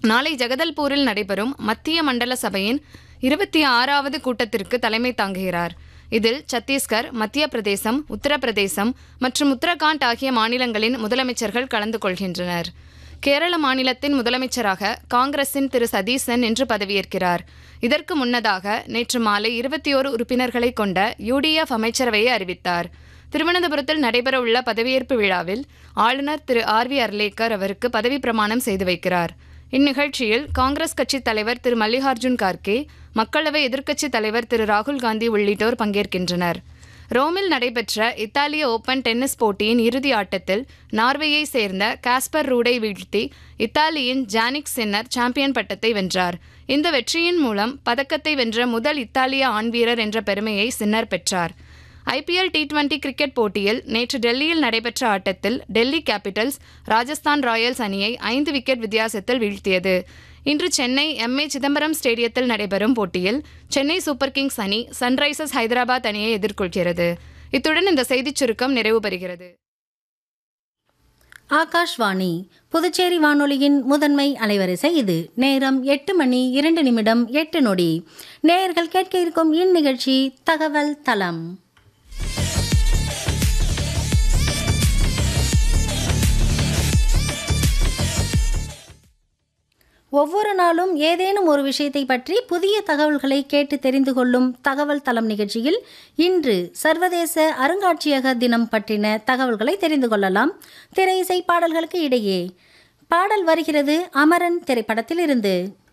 நாளை ஜெகதல்பூரில் நடைபெறும் மத்திய மண்டல சபையின் இருபத்தி ஆறாவது கூட்டத்திற்கு தலைமை தாங்குகிறார் இதில் சத்தீஸ்கர் மத்திய பிரதேசம் உத்தரப்பிரதேசம் மற்றும் உத்தரகாண்ட் ஆகிய மாநிலங்களின் முதலமைச்சர்கள் கலந்து கொள்கின்றனர் கேரள மாநிலத்தின் முதலமைச்சராக காங்கிரசின் திரு சதீசன் இன்று பதவியேற்கிறார் இதற்கு முன்னதாக நேற்று மாலை இருபத்தி ஓரு உறுப்பினர்களை கொண்ட யுடிஎஃப் அமைச்சரவையை அறிவித்தார் திருவனந்தபுரத்தில் நடைபெறவுள்ள பதவியேற்பு விழாவில் ஆளுநர் திரு ஆர் வி அர்லேக்கர் அவருக்கு பதவி பிரமாணம் செய்து வைக்கிறார் இந்நிகழ்ச்சியில் காங்கிரஸ் கட்சி தலைவர் திரு மல்லிகார்ஜுன் கார்கே மக்களவை எதிர்க்கட்சித் தலைவர் திரு ராகுல் காந்தி உள்ளிட்டோர் பங்கேற்கின்றனர் ரோமில் நடைபெற்ற இத்தாலிய ஓபன் டென்னிஸ் போட்டியின் இறுதி ஆட்டத்தில் நார்வேயை சேர்ந்த காஸ்பர் ரூடை வீழ்த்தி இத்தாலியின் ஜானிக் சின்னர் சாம்பியன் பட்டத்தை வென்றார் இந்த வெற்றியின் மூலம் பதக்கத்தை வென்ற முதல் இத்தாலிய ஆண் வீரர் என்ற பெருமையை சின்னர் பெற்றார் ஐபிஎல் டி டுவெண்டி கிரிக்கெட் போட்டியில் நேற்று டெல்லியில் நடைபெற்ற ஆட்டத்தில் டெல்லி கேபிட்டல்ஸ் ராஜஸ்தான் ராயல்ஸ் அணியை ஐந்து விக்கெட் வித்தியாசத்தில் வீழ்த்தியது இன்று சென்னை எம்ஏ சிதம்பரம் ஸ்டேடியத்தில் நடைபெறும் போட்டியில் சென்னை சூப்பர் கிங்ஸ் அணி சன்ரைசர்ஸ் ஹைதராபாத் அணியை எதிர்கொள்கிறது இத்துடன் இந்த செய்திச் சுருக்கம் நிறைவு பெறுகிறது ஆகாஷ்வாணி புதுச்சேரி வானொலியின் முதன்மை அலைவரிசை இது நேரம் எட்டு மணி இரண்டு நிமிடம் எட்டு நொடி நேயர்கள் கேட்க இருக்கும் இந்நிகழ்ச்சி தகவல் தளம் ஒவ்வொரு நாளும் ஏதேனும் ஒரு விஷயத்தை பற்றி புதிய தகவல்களை கேட்டு தெரிந்து கொள்ளும் தகவல் தளம் நிகழ்ச்சியில் இன்று சர்வதேச அருங்காட்சியக தினம் பற்றின தகவல்களை தெரிந்து கொள்ளலாம் திரை இசை பாடல்களுக்கு இடையே பாடல் வருகிறது அமரன் திரைப்படத்தில் இருந்து